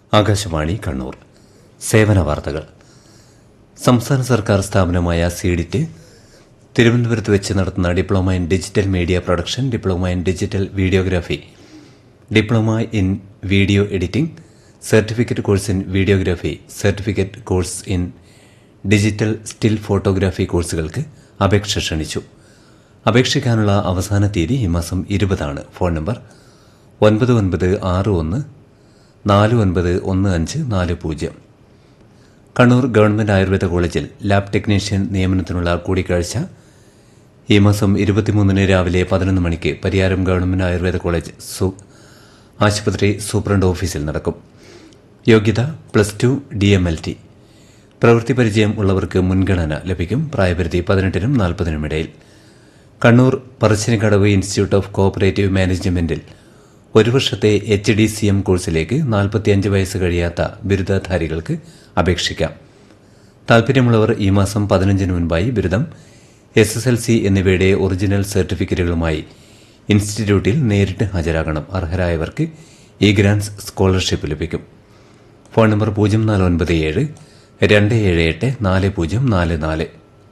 ആകാശവാണി കണ്ണൂർ സേവന വാർത്തകൾ സംസ്ഥാന സർക്കാർ സ്ഥാപനമായ സീഡിറ്റ് തിരുവനന്തപുരത്ത് വെച്ച് നടത്തുന്ന diploma in digital media production diploma in digital videography diploma in video editing certificate course in videography certificate course in digital still photography കോഴ്സുകൾക്ക് അപേക്ഷ ക്ഷണിച്ചു അപേക്ഷിക്കാനുള്ള അവസാന തീയതി ഈ മാസം ഇരുപതാണ് ഫോൺ നമ്പർ ഒൻപത് ഒൻപത് ആറ് ഒന്ന് നാല് ഒൻപത് ഒന്ന് അഞ്ച് നാല് പൂജ്യം കണ്ണൂർ ഗവൺമെന്റ് ആയുർവേദ കോളേജിൽ ലാബ് ടെക്നീഷ്യൻ നിയമനത്തിനുള്ള കൂടിക്കാഴ്ച ഈ മാസം ഇരുപത്തിമൂന്നിന് രാവിലെ പതിനൊന്ന് മണിക്ക് പരിയാരം ഗവൺമെന്റ് ആയുർവേദ കോളേജ് സു ആശുപത്രി സൂപ്രണ്ട് ഓഫീസിൽ നടക്കും യോഗ്യത plus two D M L T പ്രവൃത്തി പരിചയം ഉള്ളവർക്ക് മുൻഗണന ലഭിക്കും പ്രായപരിധി പതിനെട്ടിനും നാൽപ്പതിനും ഇടയിൽ Kannur Parassinikadavu institute of cooperative മാനേജ്മെന്റിൽ ഒരു വർഷത്തെ എച്ച് ഡി സി എം കോഴ്സിലേക്ക് നാൽപ്പത്തിയഞ്ച് വയസ്സ് കഴിയാത്ത ബിരുദധാരികൾക്ക് അപേക്ഷിക്കാം താൽപര്യമുള്ളവർ ഈ മാസം പതിനഞ്ചിന് മുൻപായി ബിരുദം എസ് എസ് എൽ സി എന്നിവയുടെ ഒറിജിനൽ സർട്ടിഫിക്കറ്റുകളുമായി ഇൻസ്റ്റിറ്റ്യൂട്ടിൽ നേരിട്ട് ഹാജരാകണം അർഹരായവർക്ക് ഈ ഗ്രാൻസ് സ്കോളർഷിപ്പ് ലഭിക്കും ഫോൺ നമ്പർ പൂജ്യം നാല് ഒൻപത് ഏഴ് രണ്ട് ഏഴ് എട്ട് നാല് പൂജ്യം നാല് നാല്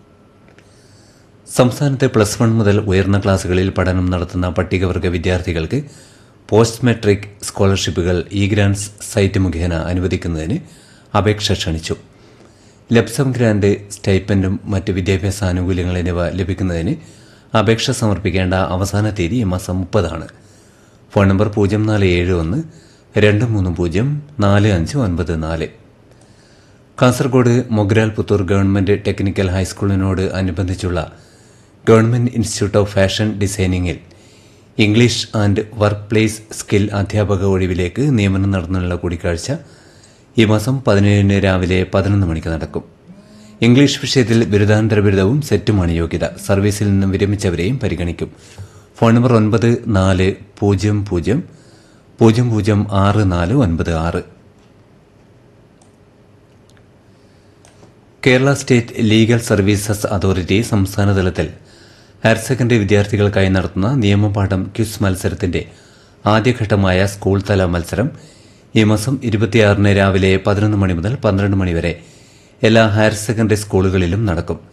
സംസ്ഥാനത്തെ പ്ലസ് വൺ മുതൽ ഉയർന്ന ക്ലാസുകളിൽ പഠനം നടത്തുന്ന പട്ടികവർഗ വിദ്യാർത്ഥികൾക്ക് post matric scholarships e grants site മുഖേന അനുവദിക്കുന്നതിന് അപേക്ഷ ക്ഷണിച്ചു ലബ്സം ഗ്രാന്റ് സ്റ്റൈപ്പൻഡും മറ്റ് വിദ്യാഭ്യാസ ആനുകൂല്യങ്ങൾ എന്നിവ ലഭിക്കുന്നതിന് അപേക്ഷ സമർപ്പിക്കേണ്ട അവസാന തീയതി ഈ മാസം മുപ്പതാണ് ഫോൺ നമ്പർ പൂജ്യം നാല് ഏഴ് ഒന്ന് രണ്ട് മൂന്ന് പൂജ്യം നാല് അഞ്ച് ഒൻപത് നാല് കാസർഗോഡ് മൊഗ്രാൽ പുത്തൂർ ഗവൺമെന്റ് ടെക്നിക്കൽ ഹൈസ്കൂളിനോട് അനുബന്ധിച്ചുള്ള ഗവൺമെന്റ് ഇൻസ്റ്റിറ്റ്യൂട്ട് ഓഫ് ഫാഷൻ ഡിസൈനിങ്ങിൽ English and work place skill അധ്യാപക ഒഴിവിലേക്ക് നിയമനം നടന്നുള്ള കൂടിക്കാഴ്ച ഈ മാസം പതിനേഴിന് രാവിലെ പതിനൊന്ന് മണിക്ക് നടക്കും ഇംഗ്ലീഷ് വിഷയത്തിൽ ബിരുദാനന്തര ബിരുദവും സെറ്റുമാണ് യോഗ്യത സർവീസിൽ നിന്നും വിരമിച്ചവരെയും പരിഗണിക്കും ഫോൺ നമ്പർ ഒൻപത് നാല് പൂജ്യം പൂജ്യം പൂജ്യം പൂജ്യം ആറ് നാല് ഒൻപത് ആറ് Kerala state legal services authority സംസ്ഥാനതലത്തിൽ ഹയർ സെക്കൻഡറി വിദ്യാർത്ഥികൾക്കായി നടത്തുന്ന നിയമപാഠം ക്വിസ് മത്സരത്തിന്റെ ആദ്യഘട്ടമായ സ്കൂൾ തല മത്സരം ഈ മാസം ഇരുപത്തിയാറിന് രാവിലെ പതിനൊന്ന് മണി മുതൽ പന്ത്രണ്ട് മണി വരെ എല്ലാ ഹയർ സെക്കൻഡറി സ്കൂളുകളിലും നടക്കും